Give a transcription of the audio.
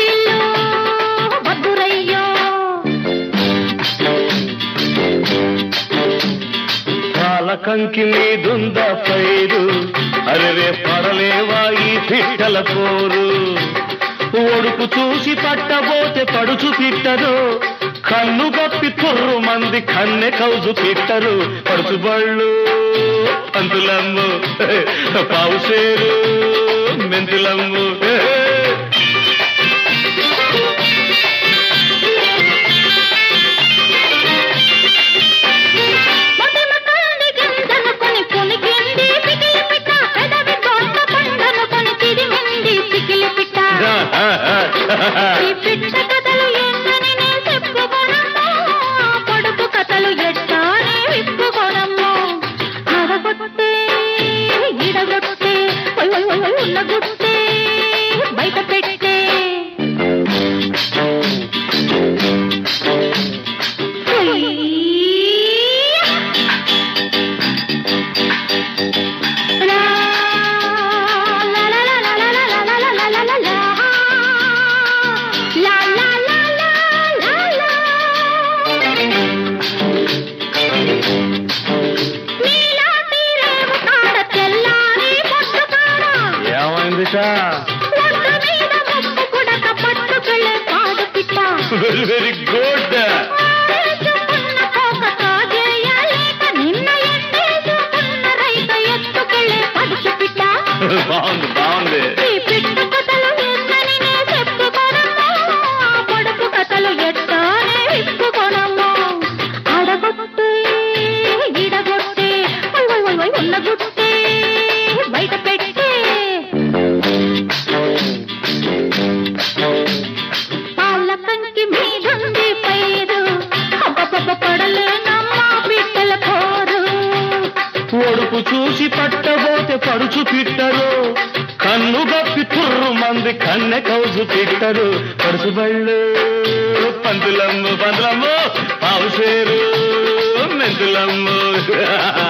వడ్డీలు వద్దురయ్యో పాలకంకి మీదుందా పైరు అరే పడలేవా ఈ పిట్టల పోరు ఒడుపు చూసి పట్టబోతే పడుచు పిట్టరు కన్ను గప్పి తుర్రు మంది కన్నె కౌజు పిట్టరు పడుచు బళ్ళు పంతులమ్ము పావుసేరు మెంతులమ్ము మొటిమ కంది గింజనుకొని పునికింది పికిలి పిట్ట పెదవి కోట పండనుకొని తిరిమింది పికిలి పిట్ట ఈ పిట్ట కథలు ఎన్నని నే చెప్పుకోనమ్మో పొడుపు కథలు ఎట్టానే విప్పుకోనమ్మో అడగొట్టే ఇడగొట్టే ఒయ్ ఒయ్ ఒయ్ ఒయ్ ఉన్నగొట్టే బయట పెట్టే లా లా లా లా లా లా లా లా లా లా లా లా లా లా లా లా లా నీలాంటి రేవు కాడ తెల్లారి పొట్టు కాడ ఏమైందిట ఒడ్డు మీద ముక్కు కుడక పట్టుకెళ్ళే పాడు పిట్ట వెరీ వెరీ గుడ్ ఆరేసుకున్న కోక కాజేయలేక నిన్న ఎండేసుకున్న రైత ఎత్తుకెళ్ళే పడుచు పిట్ట బాగుంది బాగుంది ఈ పిట్ట కథలు ఎన్నని నే చెప్పుకోనమ్మో ఆ పొడుపు కథలు ఎట్టానే విప్పుకోనమ్మో అడగొట్టే ఇడగొట్టే ఒయ్ ఒయ్ ఒయ్ ఒయ్ ఉన్నగుట్టే బయట పెట్టే పాల కంకి మీదుంది పైరు అబ్బబ్బబ్బ పడలేనమ్మా పిట్టల పోరు ఒడుపు చూసి పట్టబోతే పడుచు పిట్టరు కన్ను గప్పి తుర్రు మంది కన్నె కౌజు పిట్టరు పడుచు బళ్ళు పంతులమ్ము పంతులమ్ము పావుసేరు మెంతులమ్ము